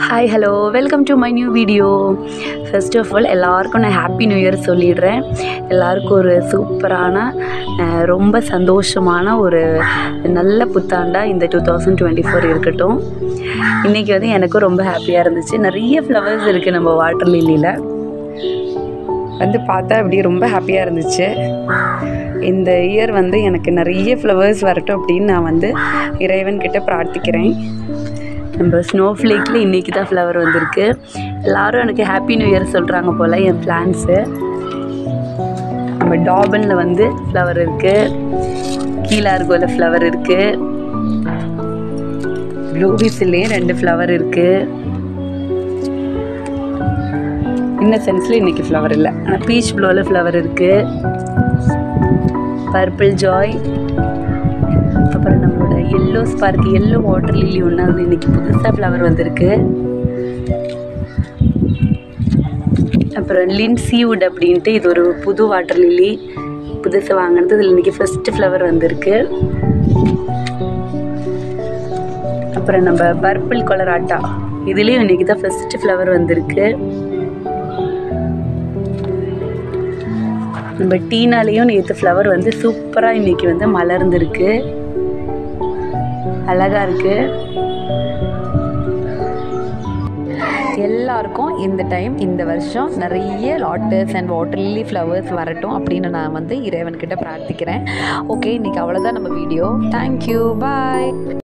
hi hello welcome to my new video first of all எல்லாருக்கும் நான் happy new year சொல்லிடுறேன் எல்லாருக்கும் ஒரு சூப்பரான அஹ், ரொம்ப சந்தோஷமான ஒரு நல்ல புத்தாண்டாக இந்த டூ தௌசண்ட் டுவெண்ட்டி ஃபோர் இருக்கட்டும் இன்றைக்கி வந்து எனக்கும் ரொம்ப ஹாப்பியாக இருந்துச்சு நிறைய ஃப்ளவர்ஸ் இருக்குது நம்ம வாட்டர் லில்லியில் வந்து பார்த்தா அப்படியே ரொம்ப ஹாப்பியாக இருந்துச்சு இந்த இயர் வந்து எனக்கு நிறைய ஃப்ளவர்ஸ் வரட்டும் அப்படின்னு நான் வந்து இறைவன்கிட்ட பிரார்த்திக்கிறேன் நம்ம ஸ்னோ ஃப்ளேக்கில் இன்றைக்கி தான் ஃப்ளவர் வந்திருக்கு எல்லாரும் எனக்கு ஹாப்பி நியூ இயர் சொல்கிறாங்க போல் என் பிளான்ஸு நம்ம டாபனில் வந்து ஃப்ளவர் இருக்குது கீழார்கோவில் ஃப்ளவர் இருக்குது ப்ளூபிஸ்லேயும் ரெண்டு ஃப்ளவர் இருக்குது இன்னசென்ஸில் இன்றைக்கி ஃப்ளவர் இல்லை ஆனால் பீச் ப்ளூவில் ஃப்ளவர் இருக்குது பர்பிள் ஜாய் அப்புறம் நம்மளோட yellow spark yellow water lily ஒன்று அது இன்னைக்கு புதுசாக ஃப்ளவர் வந்திருக்கு அப்புறம் லின் சீவுட் அப்படின்ட்டு இது ஒரு புது வாட்டர் லில்லி புதுசாக வாங்கினது இதில் இன்றைக்கி ஃபஸ்ட்டு ஃப்ளவர் வந்திருக்கு அப்புறம் நம்ம பர்பிள் கொலராட்டா இதுலேயும் இன்றைக்கி தான் ஃபஸ்ட்டு ஃப்ளவர் வந்திருக்கு நம்ம டீனாலேயும் நேற்று ஃப்ளவர் வந்து சூப்பராக இன்றைக்கி வந்து மலர்ந்துருக்கு அழகாக இருக்குது எல்லாருக்கும் இந்த டைம் இந்த வருஷம் நிறைய lotus and water lily flowers வரட்டும் அப்படின்னு நான் வந்து இறைவன்கிட்ட பிரார்த்திக்கிறேன் ஓகே இன்றைக்கி அவ்வளோதான் நம்ம வீடியோ தேங்க்யூ பாய்